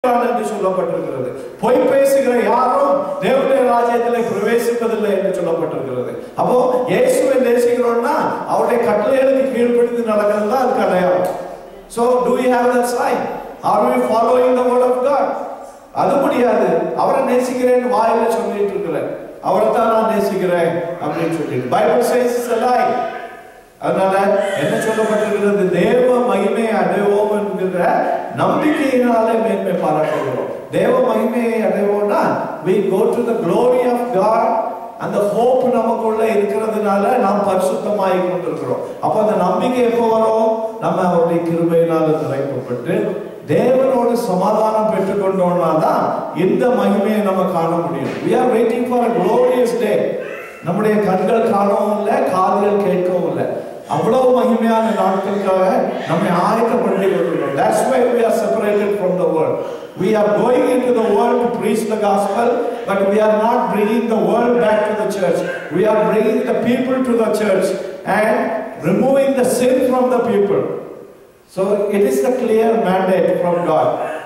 இருக்கிறான் என்று சொல்லப்பட்டிருக்கிறது பொய் பேசுகிற யாரும் தேவனுடைய ராஜ்யத்தில் பிரவேசிப்பதில்லை என்று சொல்லப்பட்டிருக்கிறது அப்போ இயேசுவை நேசிக்கிறோம்னா அவருடைய கட்டளைகளுக்கு கீழ்ப்படிந்து நடக்கிறது தான் அதுக்கு அடையாளம் So do we have that sign? Are we following the word of God? அது முடியாது அவரை நேசிக்கிறேன்னு வாயில சொல்லிட்டு இருக்கிறேன் அவரை தான் நான் நேசிக்கிறேன் அப்படின்னு சொல்லிட்டு Bible says it's a lie அதனால என்ன சொல்லப்பட்டிருக்கிறது தேவ மகிமை அடைவோம் என்கிற நம்பிக்கையினாலே மேன்மை பாராட்டுகிறோம் தேவ மகிமையை அடைவோம்னா we go to the glory of God அந்த ஹோப் நமக்குள்ள இருக்கிறதுனால நாம் பரிசுத்தமாகி கொண்டிருக்கிறோம் அப்ப அந்த நம்பிக்கை எப்போ வரும் நம்ம அவருடைய கிருபையினால நிறைக்கப்பட்டு தேவனோடு சமாதானம் பெற்றுக்கொண்டோம்னா தான் இந்த மகிமையை நம்ம காண முடியும் we are waiting for a glorious day நம்முடைய கண்கள் காணவும் இல்லை காதுகள் கேட்கவும் இல்லை அவ்வளவு மகிமையான நாட்களுக்காக நம்மை ஆயத்தப்படுத்தி கொண்டிருக்கிறோம் that's why we are separated from the world we are going into the world to preach the gospel but we are not bringing the world back to the church we are bringing the people to the church and removing the sin from the people so it is the clear mandate from god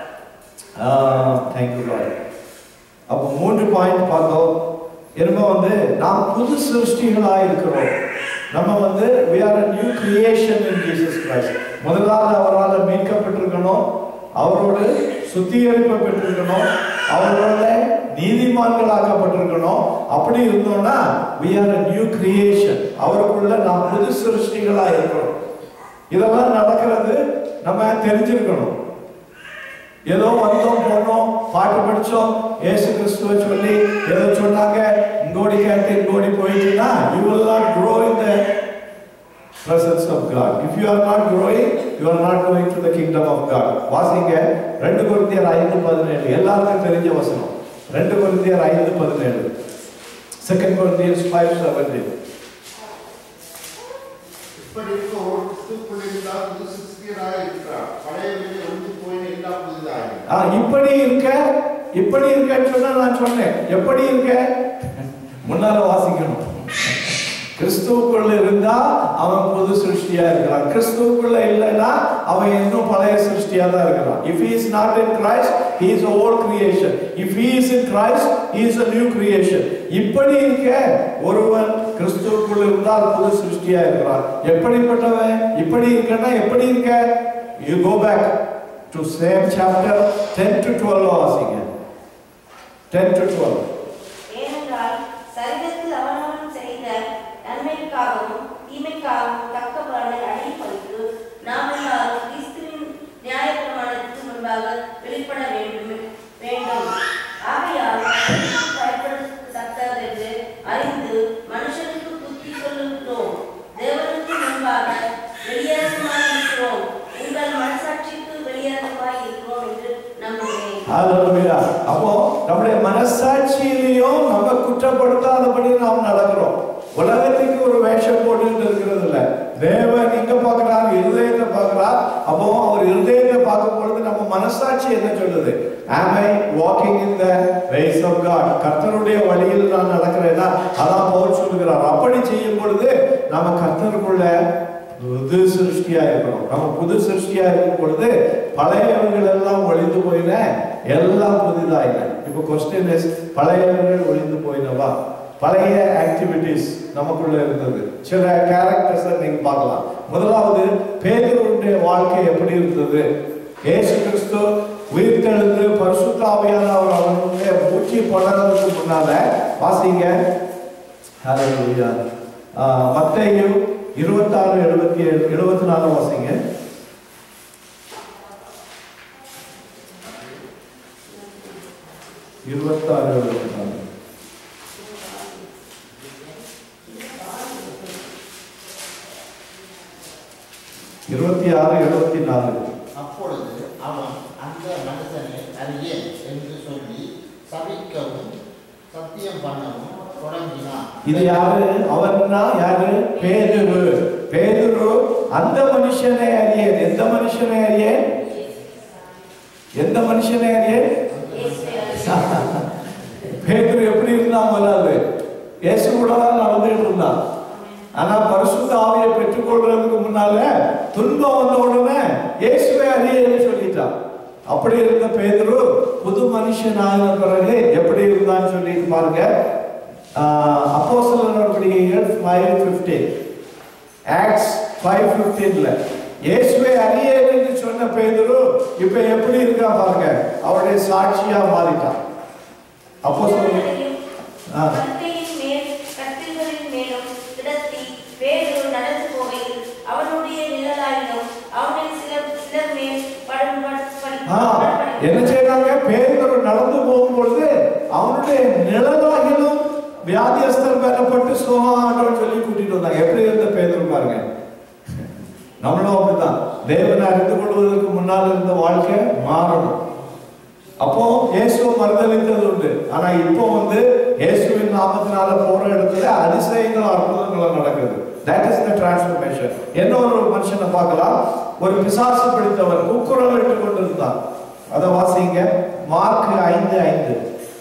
uh, thank you lord அப்போ மூன்று point பார்த்தோம் திரும்ப வந்து நாம் புது சிருஷ்டிகளாக இருக்கிறோம் நம்ம வந்து we are a new creation in Jesus Christ முதலாவது அவரால் மீட்கப்பட்டிருக்கணும் அவரோடு சுத்திகரிப்பு பெற்றிருக்கணும் அவரோட நீதிமான்களாக்கப்பட்டிருக்கணும் அப்படி இருந்தோம்னா we are a new creation அவருக்குள்ள நாம் புது சிருஷ்டிகளாக இருக்கிறோம் இதெல்லாம் நடக்கிறது நம்ம தெரிஞ்சிருக்கணும் ஏதோ வந்தோம் போனோம் பாட்டு படிச்சோம் ஏசு கிறிஸ்துவ சொல்லி ஏதோ சொன்னாங்க இங்கோடி கேட்டு இங்கோடி போயிட்டுனா you will not grow in the presence of God if you are not growing you are not going to the kingdom of God வாசிங்க ரெண்டு கொரிந்தியர் ஐந்து பதினேழு எல்லாருக்கும் தெரிஞ்ச வசனம் ரெண்டு கொரிந்தியர் ஐந்து பதினேழு செகண்ட் கொரிந்தியர்ஸ் ஃபைவ் செவன்டீன் இப்படி இருக்கோம் கிறிஸ்துக்குள் இருந்தால் புது சிருஷ்டியராக இருக்கிறார் பழையவைகள் ஒன்று போய் எல்லாம் புதிதாக ஆ, இப்படி இருக்க இப்படி இருக்கன்னு சொன்னா நான் சொன்னேன் எப்படி இருக்க முன்னால வாசிக்கணும் கிறிஸ்துவுக்குள்ள இருந்தா அவன் புது சிருஷ்டியா இருக்கிறான் கிறிஸ்துவுக்குள்ள இல்லைன்னா அவன் இன்னும் பழைய சிருஷ்டியா தான் இருக்கிறான் if he is not in Christ he is a old creation if he is in Christ he is a new creation இப்படி இருக்க ஒருவன் கிறிஸ்துவுக்குள்ள இருந்தால் புது சிருஷ்டியா இருக்கிறான் எப்படிப்பட்டவன் இப்படி இருக்கன்னா எப்படி இருக்க you go back to same chapter 10 to 12 வாசிங்க 10 to 12 ஏனென்றால் சரீரத்தில் அவனவன் செய்த நன்மைக்காகவும் தீமைக்காகவும் தக்க பலனை அடைப்பதற்கு நாம் எல்லாரும் கிறிஸ்துவின் நியாயப்பிரமாணத்துக்கு முன்பாக வெளிப்பட வேண்டும் வேண்டும் ஆகையால் பயன்படுத்தத்தக்கதென்று அறிந்து மனுஷனுக்கு புத்தி சொல்லுகிறோம் தேவனுக்கு முன்பாக வெளியரங்கமாய் இருக்கிறோம் உங்கள் மனசாட்சிக்கு வெளியரங்கமாய் இருக்கிறோம் என்று நம்புகிறேன் ஹalleluya அப்போ நம்முடைய மனசாட்சியிலையும் நம்ம குற்றப்படுத்தாதபடி நாம் நடக்கிறோம் உலகத்துக்கு ஒரு வேஷம் போட்டுட்டு இருக்கிறது இல்ல தேவன் இங்க பார்க்கிறார் இருதயத்தை பார்க்கிறார் அப்போ அவர் இருதயத்தை பார்க்கும் பொழுது நம்ம மனசாட்சி என்ன சொல்லுது am i walking in the ways of god கர்த்தருடைய வழியில் நான் நடக்கிறேன்னா அதான் பவுல் சொல்லுகிறார் அப்படி செய்யும் பொழுது நம்ம கர்த்தருக்குள்ள புது சிருஷ்டியா இருக்கணும் நம்ம புது சிருஷ்டியா இருக்கும் பொழுது பழையவர்கள் எல்லாம் ஒளிந்து போயின எல்லாம் புதிதா இல்லை இப்போ கொஸ்டின் இஸ் பழையவர்கள் ஒளிந்து போயினவா பழைய ஆக்டிவிட்டிஸ் நமக்குள்ள இருந்தது சில கேரக்டர்ஸ் நீங்க பார்க்கலாம் முதலாவது பேதருடைய வாழ்க்கை எப்படி இருந்தது ஏசு கிறிஸ்து உயிர்த்தெழுந்து பரிசுத்தாவியான அவர் அவனுடைய மூச்சு படறதுக்கு முன்னால வாசிங்க ஹalleluya மத்தேயு இருபத்தாறு எழுபத்தி ஏழு எழுபத்தி நாலு வாசிங்க இருபத்தாறு எழுபத்தி நாலு இருபத்தி ஆறு எழுபத்தி நாலு அப்பொழுது அவன் அந்த மனுஷனை அறியேன் என்று சொல்லி சபிக்கவும் சத்தியம் பண்ணவும் தொடங்கினான் இது யாரு அவன்னா யாரு பேதுரு பேதுரு அந்த மனுஷனை அறியேன் எந்த மனுஷனை அறியேன் எந்த மனுஷனை அறியேன் பேதுரு எப்படி இருந்தான் முதலாவது இயேசு கூட தான் நடந்துட்டு இருந்தான் ஆனா பரிசுத்த ஆவியை பெற்றுக்கொள்றதுக்கு முன்னால துன்பம் வந்த உடனே இயேசுவை அறியேன்னு சொல்லிட்டான் அப்படி இருந்த பேதுரு புது மனுஷன் ஆகின பிறகு எப்படி இருந்தான்னு சொல்லிட்டு பாருங்க அப்போ நடவடிக்கைகள் ஃபைவ் ஃபிஃப்டீன் ஆக்ட்ஸ் ஃபைவ் ஃபிஃப்டீன்ல இயேசுவை அறியேன் என்று சொன்ன பேதுரு இப்ப எப்படி இருக்கா பாருங்க அவருடைய சாட்சியா மாறிட்டான் அப்போ ஆ. கற்கையின் மேல் கட்டில்களின் மேலும் கிடத்தி பேதுரு நடந்து போகையில் அவனுடைய நிழலாயினும் அவனில் சிலர் சிலர் மேல் படும் ஆ, என்ன செய்யறாங்க பேதுரு நடந்து போகும்பொழுது அவனுடைய நிழலாகிலும் வியாதியஸ்தர் மேலப்பட்டு சுகமாகட்டும் சொல்லி கூட்டிட்டு வந்தாங்க எப்படி இருந்த பேதுரு பாருங்க நம்மளும் அப்படிதான் தேவனை அறிந்து கொள்வதற்கு முன்னால் இருந்த வாழ்க்கை மாறணும் அப்போ இயேசுவை மறுதளித்தது உண்டு ஆனா இப்போ வந்து இயேசுவின் நாமத்தினால போற இடத்துல அதிசயங்களும் அற்புதங்களும் நடக்குது தட் இஸ் த டிரான்ஸ்ஃபர்மேஷன் என்ன ஒரு மனுஷனை பார்க்கலாம் ஒரு பிசாசு பிடித்தவர் குக்குரல் இட்டு கொண்டிருந்தான் அதை வாசிங்க மார்க் ஐந்து ஐந்து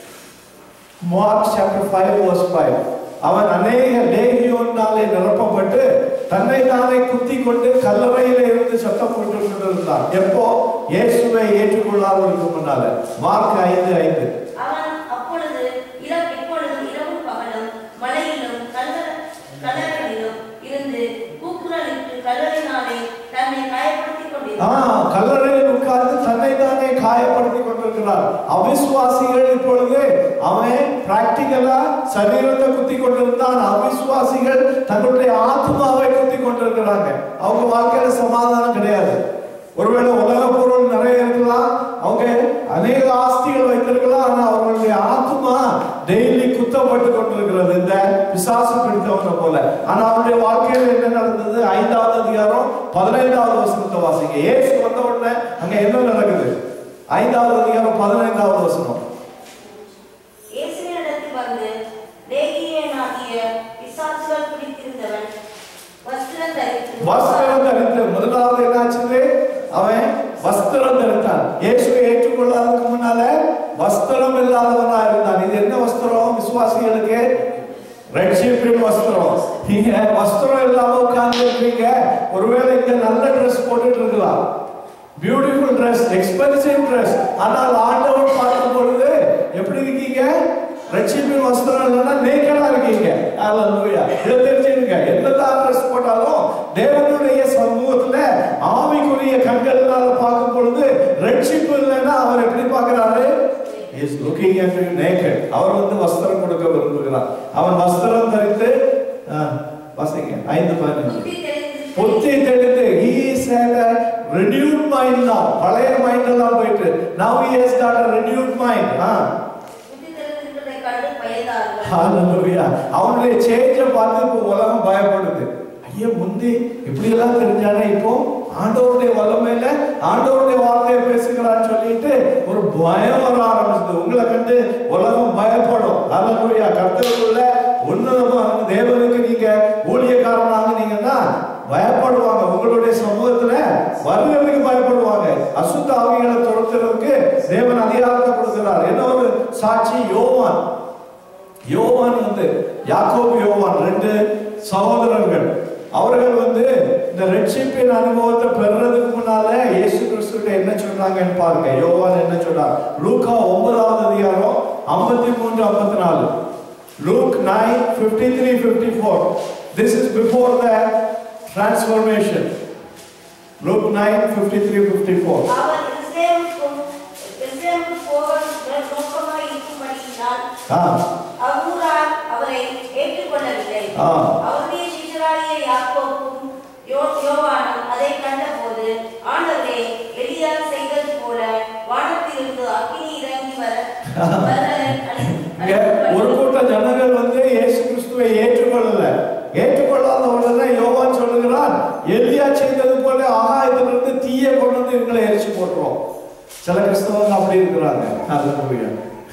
Mark chapter five verse five அவன் அநேக லேகியோனாலே நிரப்பப்பட்டு தன்னை தானே குத்தி கொண்டு கல்லறையில இருந்து சத்தம் போட்டு கொண்டிருந்தான் எப்போ இயேசுவை ஏற்றுக்கொள்ளாதவருக்கு முன்னால மார்க் ஐந்து ஐந்து அவன் அப்பொழுது இளம் எப்பொழுதும் இரவும் பகலும் மலையிலும் கல்லற கல்லறையிலும் இருந்து கூக்குரலிட்டு கல்லறையினாலே தன்னை காயப்படுத்திக் ஆ கொண்டிருந்தான் கல்லறையில் உட்கார்ந்து தன்னை தானே காயப்படுத்தி கொண்டிருக்கிறார் அவிசுவாசிகள் இப்பொழுது அவன் பிராக்டிக்கலா சரீரத்தை குத்தி கொண்டிருந்தான் அவிசுவாசிகள் தங்களுடைய ஆத்மாவை குத்தி கொண்டிருக்கிறாங்க அவங்க வாழ்க்கையில சமாதானம் கிடையாது ஒருவேளை உலக பொருள் நிறைய இருக்கலாம் அவங்க அநேக ஆஸ்திகள் வைத்திருக்கலாம் ஆனா அவர்களுடைய ஆத்மா டெய்லி குத்தப்பட்டு கொண்டிருக்கிறது இந்த பிசாசு பிடித்தவனை போல ஆனா அவருடைய வாழ்க்கையில என்ன நடந்தது ஐந்தாவது அதிகாரம் பதினைந்தாவது வசனத்தை வாசிங்க ஏசு வந்த உடனே அங்க என்ன நடக்குது ஐந்தாவது அதிகாரம் பதினைந்தாவது வசனம் இயேசுவினிடத்தில் வந்து லேகியனாகிய பிசாசுகள் பிடித்திருந்தவன் வஸ்திரம் தரித்து வஸ்திரம் தரித்து முதலாவது என்னாச்சு அவன் வஸ்திரம் தரித்தான் இயேசுவை ஏற்றுக்கொள்ளாததுக்கு முன்னால வஸ்திரம் இல்லாதவனா இருந்தான் இது என்ன வஸ்திரம் விசுவாசிகளுக்கு ரட்சிப்பின் வஸ்திரம் நீங்க வஸ்திரம் இல்லாம உட்கார்ந்து இருக்கீங்க ஒருவேளை இங்க நல்ல ட்ரெஸ் போட்டுட்டு இருக்கலாம் பியூட்டிஃபுல் ட்ரெஸ் எக்ஸ்பென்சிவ் ட்ரெஸ் ஆனால் ஆண்டவர் பார்க்கும் பொழுது எப்படி இருக்கீங்க ரட்சிப்பின் வஸ்திரம் இல்லைன்னா நேக்கடா இருக்கீங்க அல்லேலூயா இதை தெரிஞ்சுங்க என்னதான் ட்ரெஸ் போட்டாலும் தேவனுடைய சமூகத்துல ஆவிக்குரிய கண்களால பார்க்கும் பொழுது ரட்சிப்பு இல்லைன்னா அவர் எப்படி பார்க்கிறாரு is looking at you naked அவர் வந்து வஸ்திரம் கொடுக்க விரும்புகிறார் அவன் வஸ்திரம் தரித்து ஆ, வாசிங்க ஐந்து பதினஞ்சு புத்தி தெரிந்து புத்தி தெளிந்து he is had a renewed mind now பழைய மைண்ட் எல்லாம் போயிட்டு now he has got a renewed mind ஆ புத்தி தெரிந்திருக்கிறதை கண்டு பயந்தார்கள் ஹalleluya அவனுடைய சேஞ்ச பார்த்து இப்போ உலகம் பயப்படுது ஐயா முந்தி இப்படி எல்லாம் தெரிஞ்சானே இப்போ ஆண்டவருடைய வல்லமையில ஆண்டவருடைய வார்த்தையை பேசுகிறான்னு சொல்லிட்டு ஒரு பயம் வர ஆரம்பிச்சது உங்களை கண்டு உலகம் பயப்படும் ஹalleluya கர்த்தருக்குள்ள உன்னதமா தேவனுக்கு நீங்க ஊழியக்காரனாக நீங்கன்னா பயப்படுவாங்க உங்களுடைய சமூகத்துல வருகிறதுக்கு பயப்படுவாங்க அசுத்த ஆவிகளை துரத்துறதுக்கு தேவன் அதிகாரத்தை கொடுக்கிறார் என்ன ஒரு சாட்சி யோவான் யோவான் வந்து யாக்கோபு யோவான் ரெண்டு சகோதரர்கள் அவர்கள் வந்து இந்த ரட்சிப்பின் அனுபவத்தை பெறுறதுக்கு முன்னால இயேசு கிறிஸ்துட்ட என்ன சொன்னாங்கன்னு பாருங்க யோவான் என்ன சொன்னார் லூக்கா ஒன்பதாவது அதிகாரம் ஐம்பத்தி மூன்று ஐம்பத்தி நாலு Luke nine fifty three fifty four this is before the transformation Luke nine fifty three fifty four அவர் எருசலேமுக்கும் எருசலேமுக்கு போக நோக்கமாய் இருக்கும்படியினால் ஆ அவ்வூரார் அவரை ஏற்றுக்கொள்ளவில்லை ஆ. அவருடைய சீஷராகிய யாக்கோபும் யோ- யோவானும் அதை கண்டபோது ஆண்டவரே எலியா செய்தது போல வானத்திலிருந்து அக்கினி இறங்கி வர அவர்களை இங்க ஒரு அழிக்கும்படி கூட்ட ஜனங்கள் வந்து இயேசு கிறிஸ்துவை ஏற்றுக்கொள்ளல ஏற்றுக்கொள்ளாத உடனே யோவான் சொல்லுகிறான் எலியா செய்தது போல ஆகாயத்திலிருந்து தீயை கொண்டு வந்து இவங்களை எரிச்சு போட்டுரும் சில கிறிஸ்தவங்க அப்படி இருக்கிறாங்க அல்லேலூயா.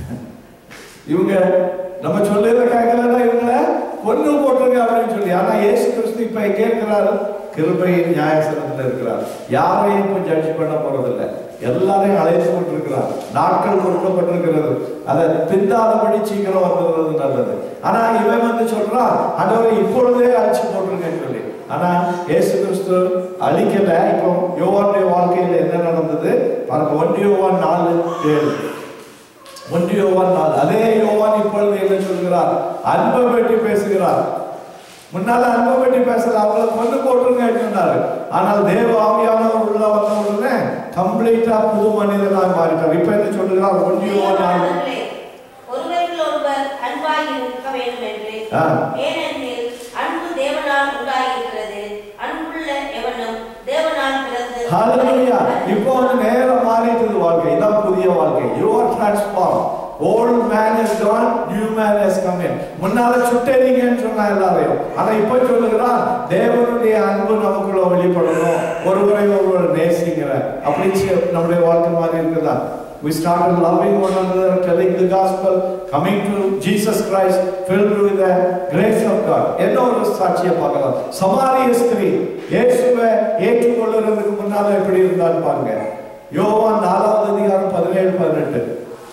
இவங்க நம்ம சொல்லுறத கேட்கலன்னா இவங்களை கொண்டு போட்டுருங்க அப்படின்னு சொல்லி ஆனா இயேசு கிறிஸ்து இப்ப எங்க இருக்கிறாரு கிருபையின் நியாயசனத்துல இருக்கிறார் யாரையும் இப்ப ஜட்ஜ் பண்ண போறதில்லை எல்லாரையும் அழைத்து கொண்டிருக்கிறார் நாட்கள் கொடுக்கப்பட்டிருக்கிறது அதை பிந்தாதபடி சீக்கிரம் வந்துடுறது நல்லது ஆனா இவன் வந்து சொல்றான் ஆண்டவரை இப்பொழுதே அழைச்சு போட்டுருங்கன்னு சொல்லி ஆனா இயேசு கிறிஸ்து அழிக்கல இப்போ யோவானுடைய வாழ்க்கையில என்ன நடந்தது பாருங்க ஒன்று யோவான் நாலு ஏழு ஒன்று யோவான் நாலு அதே யோவான் இப்பொழுது என்ன சொல்கிறார் அன்பை பற்றி பேசுகிறார் முன்னால அன்பை பற்றி பேசல அவங்களை கொண்டு போட்டுருங்க சொன்னாரு ஆனால் தேவ ஆவியானவர் உள்ள வந்த உடனே கம்ப்ளீட்டா புது மனிதனாக மாறிட்டார் இப்ப என்ன சொல்லுகிறார் ஒன்று யோவான் நாலு ஒருவரில் ஒருவர் அன்பாய் இருக்க வேண்டும் என்று ஆ. ஏனெனில் அன்பு தேவனால் உண்டாயிருக்கிறது அன்புள்ள எவனும் தேவனால் பிறந்து ஹalleluya இப்போ வந்து நேரம் மாறிட்டது வாழ்க்கை இதான் புதிய வாழ்க்கை you are transform old man is gone new man has come in முன்னால சுட்டெரிங்கன்னு சொன்னா எல்லாரையும் ஆனா இப்போ சொல்லுகிறான் தேவனுடைய அன்பு நமக்குள்ள வெளிப்படணும் ஒருவரை ஒருவர் நேசிக்கிற அப்படின்னு சொல்லி நம்முடைய வாழ்க்கை மாதிரி இருக்குதா We started loving one another, telling the gospel, coming to Jesus Christ, filled with the grace of God. என்ன ஒரு சாட்சியை பார்க்கலாம் சமாரிய ஸ்திரீ இயேசுவை ஏற்றுக்கொள்ளுறதுக்கு முன்னால எப்படி இருந்தான்னு பாருங்க யோவான் நாலாவது அதிகாரம் பதினேழு பதினெட்டு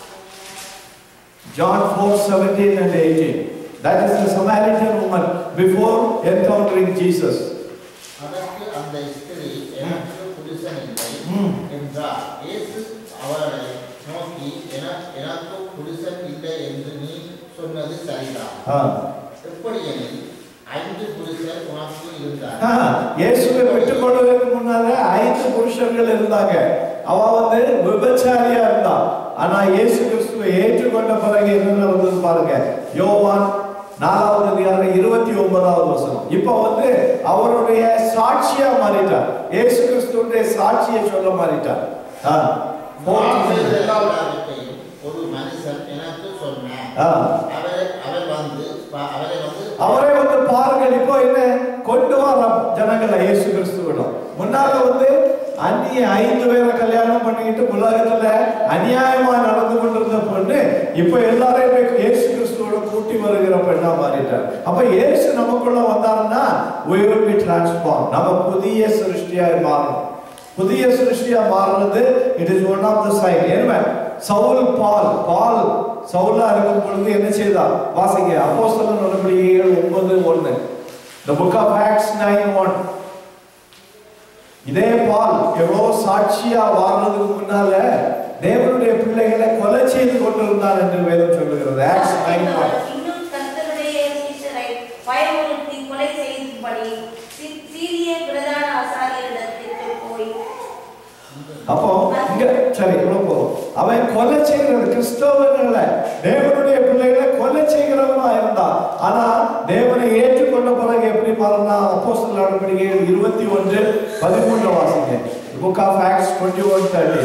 John 4, 17 and 18. That is the Samaritan woman before encountering Jesus. அதற்கு அந்த ஸ்திரீ எனக்கு புருஷன் இல்லை ம். என்றார் இயேசு அவளை நோக்கி "என- எனக்கு புருஷன் இல்லை என்று நீ சொன்னது சரிதான் ஆ. எப்படியெனில் ஐந்து புருஷர் உனக்கு இருந்தார் ஆ, இயேசுவை பெற்றுக்கொள்வதற்கு முன்னால ஐந்து புருஷர்கள் இருந்தாங்க அவ வந்து விபச்சாரியா இருந்தா ஆனா இயேசு கிறிஸ்துவை ஏற்றுக்கொண்ட பிறகு என்ன நடந்தது பாருங்க யோவான் நாலாவது அதிகாரம் இருபத்தி ஒன்பதாவது வசனம் இப்ப வந்து அவருடைய சாட்சியா மாறிட்டார் இயேசு கிறிஸ்துடைய சாட்சியை சொல்ல மாறிட்டார் ஆ. நான் செய்த எல்லாவற்றையும் ஒரு மனுஷன் எனக்கு சொன்னார் ஆ. அவரை அவர் வந்து ப- அவரை வந்து அவரை வந்து பாருங்கள் இப்போ என்ன கொண்டு வர ஜனங்களை இயேசு கிறிஸ்துவிடம் முன்னால வந்து அந்நிய ஐந்து பேரை கல்யாணம் பண்ணிக்கிட்டு உலகத்துல அநியாயமா நடந்து கொண்டிருந்த பொண்ணு இப்ப எல்லாரையும் போய் இயேசு கிறிஸ்துவோட கூட்டி வருகிற பெண்ணா மாறிட்டார் அப்ப இயேசு நமக்குள்ள வந்தாருன்னா we will be transformed நம்ம புதிய சிருஷ்டியாய் மாறணும் புதிய சிருஷ்டியா மாறுறது it is one of the sign என்ன சவுல் பால் பால் சவுலா இருக்கும் பொழுது என்ன செய்தார் வாசிங்க அப்போஸ்தலர் நடவடிக்கைகள் ஒன்பது ஒன்று the book of acts 9 1 இதே பால் எவ்வளோ சாட்சியா வாழ்றதுக்கு முன்னால தேவனுடைய பிள்ளைகளை கொலை செய்து கொண்டிருந்தார் என்று வேதம் சொல்லுகிறது ஆக்ஸ் நைன் ஒன் இன்னும் கர்த்தருடைய சீஷரை பயமுறுத்தி கொலை செய்யும்படி சீ- சீரிய பிரதான ஆசாரியரிடத்திற்கு போய் அப்போ இங்க சரி இவ்வளவு போதும் அவன் கொலை செய்கிறது கிறிஸ்தவர்களை தேவனுடைய பிள்ளைகளை கொலை செய்கிறவனா இருந்தான் ஆனா தேவனை ஏற்றுக்கொண்ட பிறகு எப்படி மாறினா அப்போ சில நடவடிக்கைகள் இருபத்தி ஒன்று பதிமூன்று வாசிங்க book of Acts twenty one thirty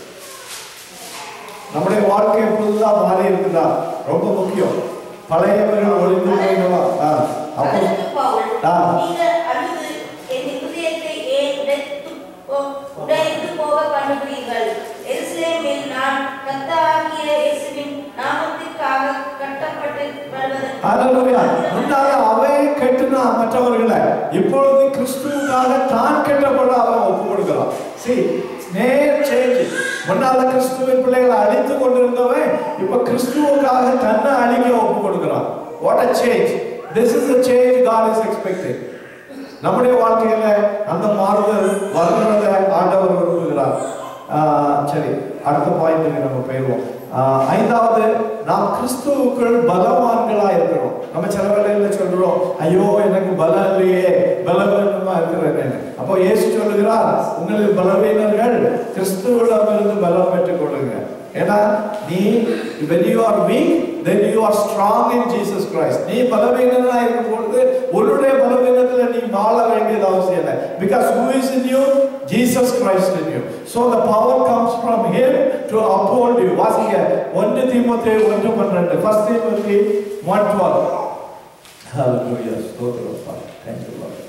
நம்முடைய வாழ்க்கை புதுதா மாறி இருக்குதா ரொம்ப முக்கியம் பழையவர்கள் ஒளிந்து போயிடுவா ஆ அப்போ அதற்கு பவுல், ஆ. நீங்கள் அழுது என் இருதயத்தை ஏன் உடைத்து போ- உடைத்து போக பண்ணுகிறீர்கள்? எருசலேமில் நான் கர்த்தராகிய இயேசுவின் நாமத்திற்காக கட்டப்பட்டு வருவதற்கு ஹalleluya முன்னால அவன் கெட்டுனா மற்றவர்களை இப்பொழுது கிறிஸ்துவுக்காக தான் கெட்டப்பட அவன் ஒப்பு கொடுக்கிறான் see நேர் சேஞ்ச் முன்னால கிறிஸ்துவின் பிள்ளைகளை அழித்து கொண்டிருந்தவன் இப்ப கிறிஸ்துவுக்காக தன்னை அழிக்க ஒப்பு கொடுக்கிறான் what a change this is a change God is expecting நம்முடைய வாழ்க்கையில அந்த மாறுதல் வருகிறத ஆண்டவர் விரும்புகிறார் ஆஹ் சரி அடுத்த பாயிண்ட்டுக்கு நம்ம போயிடுவோம் ஆஹ் ஐந்தாவது நாம் கிறிஸ்துவுக்குள் பலவான்களா இருக்கிறோம் நம்ம சில வேளையில சொல்றோம் ஐயோ எனக்கு பலம் இல்லையே பலவீனமா இருக்கிறேன் அப்போ இயேசு சொல்லுகிறார் உங்களுக்கு பலவீனர்கள் கிறிஸ்துவிடமிருந்து பலம் பெற்றுக் கொள்ளுங்க ஏன்னா நீ when you are weak then you are strong in Jesus Christ நீ பலவீனனா இருக்கும் பொழுது உன்னுடைய பலவீனத்துல நீ வாழ வேண்டியது அவசியம் இல்லை because who is in you Jesus Christ in you so the power comes from him to uphold you வாசிங்க 1 தீமோத்தேயு 1 12 first Timothy 1:12 hallelujah ஸ்தோத்திரம் Father. thank you Lord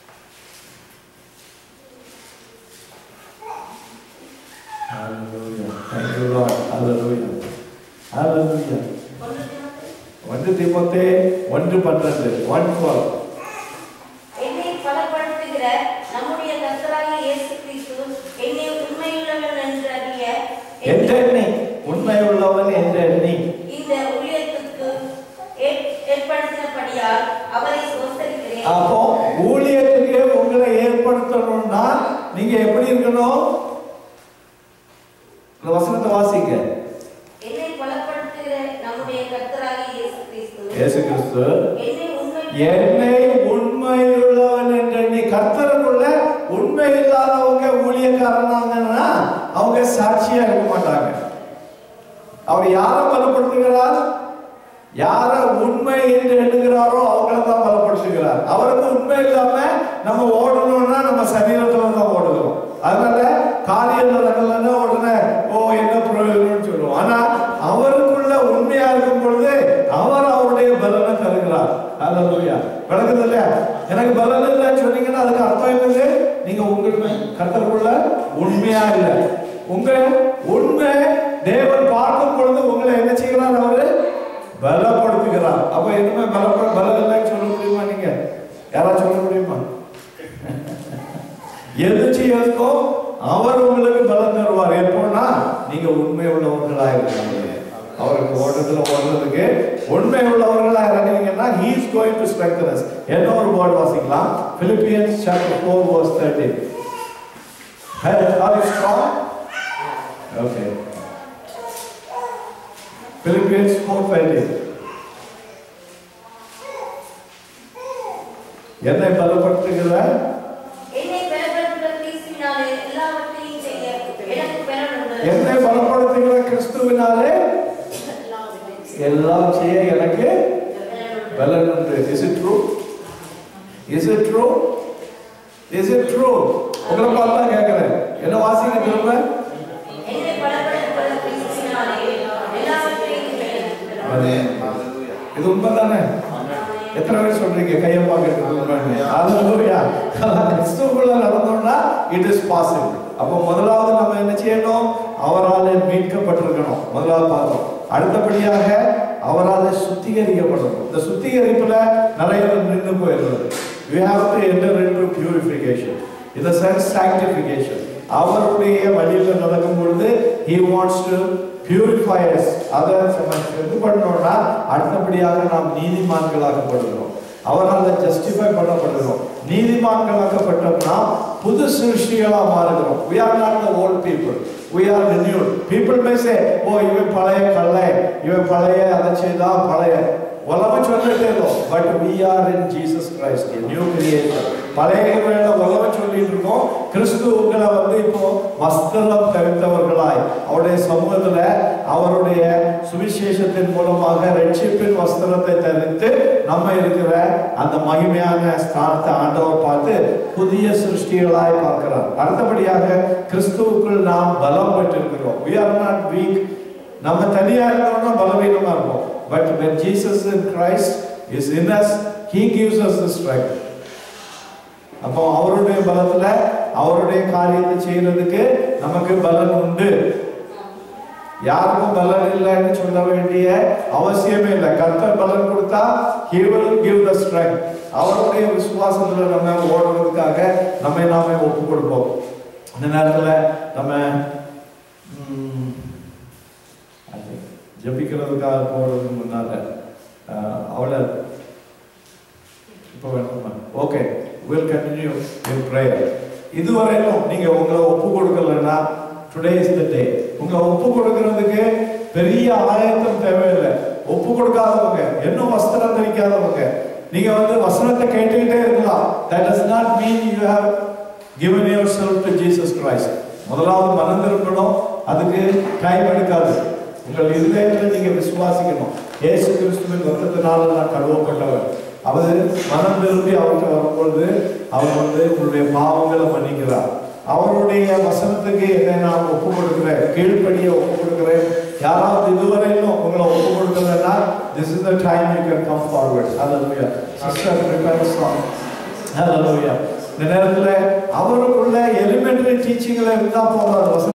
Hallelujah. Thank you, Lord. Hallelujah. Hallelujah. ஒன்று தீமோத்தேயு. ஒன்று தீமோத்தே ஒன்று பன்னெண்டு one twelve என்னை பலப்படுத்துகிற நம்முடைய கர்த்தராகிய இயேசு கிறிஸ்து என்னை உண்மையுள்ளவன் என்று அறிய என்ற எண்ணி உண்மை உள்ளவன் என்ற எண்ணி இந்த ஊழியத்துக்கு ஏற்- ஏற்படுத்தினபடியால் அவரை சோத்தரிக்கிறேன் அப்போ ஊழியத்துக்கு நம்முடைய கர்த்தராகிய இயேசு கிறிஸ்து இயேசு கிறிஸ்து என்னை உண்மை என்னை உண்மையுள்ளவன் என்று நீ கர்த்தருக்குள்ள உண்மை இல்லாதவங்க ஊழியக்காரனாங்கன்னா அவங்க சாட்சியா இருக்க மாட்டாங்க அவர் யாரை பலப்படுத்துகிறார் யார உண்மை என்று எண்ணுகிறாரோ அவங்கள தான் பலப்படுத்துகிறார் அவருக்கு உண்மை இல்லாம நம்ம ஓடணும்னா நம்ம சரீரத்துல தான் ஓடுகிறோம் அதனால காரியம் நடக்கலன்னா உடனே ஓ என்ன பிரயோஜனம்னு சொல்லுவோம் ஆனா அவருக்குள்ள உண்மையா இருக்கும் பொழுது அவர் அவருடைய பலனை தருகிறார் அல்லா விளக்குது இல்லையா எனக்கு பலன் இல்லைன்னு சொன்னீங்கன்னா அதுக்கு அர்த்தம் என்னது நீங்க உங்களுக்கு கர்த்தருக்குள்ள உண்மையா இல்லை உங்க உண்மை தேவன் பார்க்கும் பொழுது உங்களை என்ன செய்கிறார் அவரு பலப்படுத்துகிறார் அப்ப இனிமே பலப்பட பலம் இல்லைன்னு சொல்ல முடியுமா நீங்க யாராவது சொல்ல முடியுமா எது செய்யறதுக்கோ அவர் உங்களுக்கு பலம் தருவார் எப்போன்னா நீங்க உண்மை உள்ளவர்களா இருக்கீங்க அவருக்கு ஓட்டத்துல ஓடுறதுக்கு உண்மை உள்ளவர்களா இறங்குனீங்கன்னா he is going to strengthen us என்ன ஒரு வேர்ட் வாசிக்கலாம் Philippians chapter 4 verse 13 Hey, are you strong? Okay. Philippians 4:13 என்னை பலப்படுத்துகிற என்னை பலப்படுத்துகிற கிறிஸ்துவினாலே எல்லாவற்றையும் செய்ய எனக்கு பலன் உண்டு என்னை பலப்படுத்துகிற கிறிஸ்துவினாலே எல்லாம் செய்ய எனக்கு பலன் உண்டு is it true is it true is it true உங்களை பார்த்து தான் கேட்கிறேன் என்ன வாசிங்க திரும்ப என்னை பலப்படுத்துகிற கிறிஸ்துவினாலே எல்லாவற்றையும் செய்ய எனக்கு பலன் உண்டு. அது இது உண்மை தானே எத்தனை பேர் சொல்றீங்க கையை பார்க்கறது உண்மைன்னு அதுலூயா கிறிஸ்துவுக்குள்ள நடந்தோம்னா இட் இஸ் பாசிபிள் அப்போ முதலாவது நம்ம என்ன செய்யணும் அவரால் மீட்கப்பட்டிருக்கணும் முதலாவது பார்த்தோம் அடுத்தபடியாக அவரால் சுத்திகரிக்கப்படணும் இந்த சுத்திகரிப்புல நிறைய பேர் நின்று போயிடுறது you have to enter into purification இந்த சென்ஸ் சாங்டிஃபிகேஷன் அவருடைய வழியில் நடக்கும் பொழுது he wants to purify us அதை நம்ம இது பண்ணோம்னா அடுத்தபடியாக நாம் நீதிமான்களாக்கப்படுகிறோம் அவரால் ஜஸ்டிஃபை பண்ணப்படுகிறோம் நீதிமான்களாக்கப்பட்டோம்னா புது சிருஷ்டிகளா மாறுகிறோம் we are not the old people we are renewed people may say ஓ இவன் பழைய கல்லை இவன் பழைய அதை செய்தா பழைய உலகம் சொல்லிட்டே இருக்கோம் but we are in Jesus Christ a new creation பழைய வேலை உலகம் சொல்லிட்டு இருக்கோம் கிறிஸ்து உங்களை வந்து இப்போ வஸ்திரம் தரித்தவர்களாய் அவருடைய சமூகத்துல அவருடைய சுவிசேஷத்தின் மூலமாக ரட்சிப்பின் வஸ்திரத்தை தரித்து நம்ம இருக்கிற அந்த மகிமையான ஸ்தானத்தை ஆண்டவர் பார்த்து புதிய சிருஷ்டிகளாய் பார்க்கிறார் அடுத்தபடியாக கிறிஸ்துவுக்குள் நாம் பலம் பெற்றிருக்கிறோம் we are not weak நம்ம தனியா இருந்தோம்னா பலவீனமா இருப்போம் but when Jesus in Christ is in us he gives us the strength அப்போ அவருடைய பலத்துல அவருடைய காரியத்தை செய்யறதுக்கு நமக்கு பலன் உண்டு யாருக்கும் பலன் இல்லைன்னு சொல்ல வேண்டிய அவசியமே இல்லை கர்த்தர் பலன் கொடுத்தா he will give the strength அவருடைய விசுவாசத்துல நம்ம ஓடுறதுக்காக நம்மை நாமே ஒப்பு கொடுப்போம் இந்த நேரத்துல நம்ம ம், I think, ஜெபிக்கிறதுக்காக போறதுக்கு முன்னால அஹ், அவளை இப்போ வேணுமா okay will continue in prayer இதுவரையிலும் நீங்க உங்களை ஒப்பு கொடுக்கலன்னா டுடே இஸ் த டே உங்களை ஒப்பு கொடுக்கறதுக்கு பெரிய ஆயத்தம் தேவையில்லை ஒப்பு கொடுக்காதவங்க இன்னும் வஸ்திரம் தரிக்காதவங்க நீங்க வந்து வசனத்தை கேட்டுக்கிட்டே இருக்கலாம் that does not mean you have given yourself to Jesus Christ முதலாவது மனம் திரும்பணும் அதுக்கு டைம் எடுக்காது உங்கள் இருதயத்தில் நீங்க விசுவாசிக்கணும் இயேசு கிறிஸ்துவின் ரத்தத்தினால நான் கழுவப்பட்டவர் அவர் மனம் திரும்பி அவர்கிட்ட வரும்பொழுது அவர் வந்து உங்களுடைய பாவங்களை மன்னிக்கிறார் அவருடைய வசனத்துக்கு என்னை நான் ஒப்பு கொடுக்கிறேன் கீழ்ப்படிய ஒப்பு கொடுக்கிறேன் யாராவது இதுவரையிலும் உங்களை ஒப்பு கொடுக்கலன்னா this is the time you can come forward ஹalleluya சிஸ்டர் prepare a song ஹalleluya இந்த நேரத்துல அவருக்குள்ள எலிமெண்டரி டீச்சிங்ல இருந்தா போதாது வசனம்